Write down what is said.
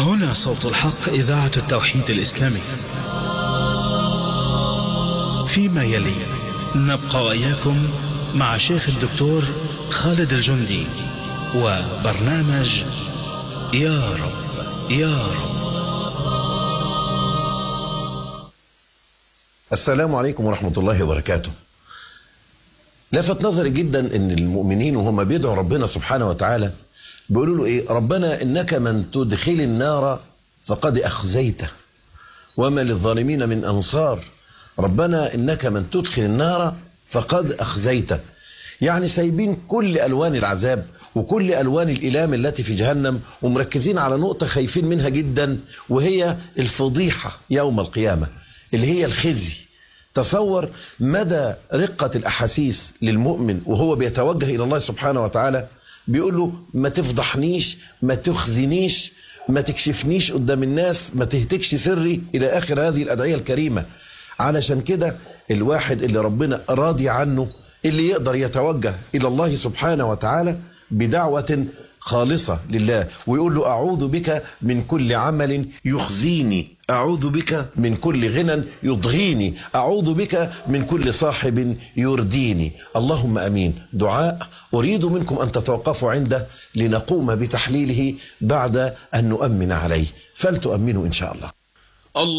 هنا صوت الحق إذاعة التوحيد الإسلامي فيما يلي نبقى وإياكم مع شيخ الدكتور خالد الجندي وبرنامج يا رب يا رب السلام عليكم ورحمة الله وبركاته لفت نظري جدا ان المؤمنين وهم بيدعوا ربنا سبحانه وتعالى بيقولوا له ايه ربنا انك من تدخل النار فقد اخزيته وما للظالمين من انصار ربنا انك من تدخل النار فقد اخزيته يعني سايبين كل الوان العذاب وكل الوان الالام التي في جهنم ومركزين على نقطه خايفين منها جدا وهي الفضيحه يوم القيامه اللي هي الخزي تصور مدى رقة الأحاسيس للمؤمن وهو بيتوجه إلى الله سبحانه وتعالى بيقول له ما تفضحنيش ما تخزنيش ما تكشفنيش قدام الناس ما تهتكش سري إلى آخر هذه الأدعية الكريمة علشان كده الواحد اللي ربنا راضي عنه اللي يقدر يتوجه إلى الله سبحانه وتعالى بدعوة خالصة لله ويقول له أعوذ بك من كل عمل يخزيني أعوذ بك من كل غنى يضغيني أعوذ بك من كل صاحب يرديني اللهم أمين دعاء أريد منكم أن تتوقفوا عنده لنقوم بتحليله بعد أن نؤمن عليه فلتؤمنوا إن شاء الله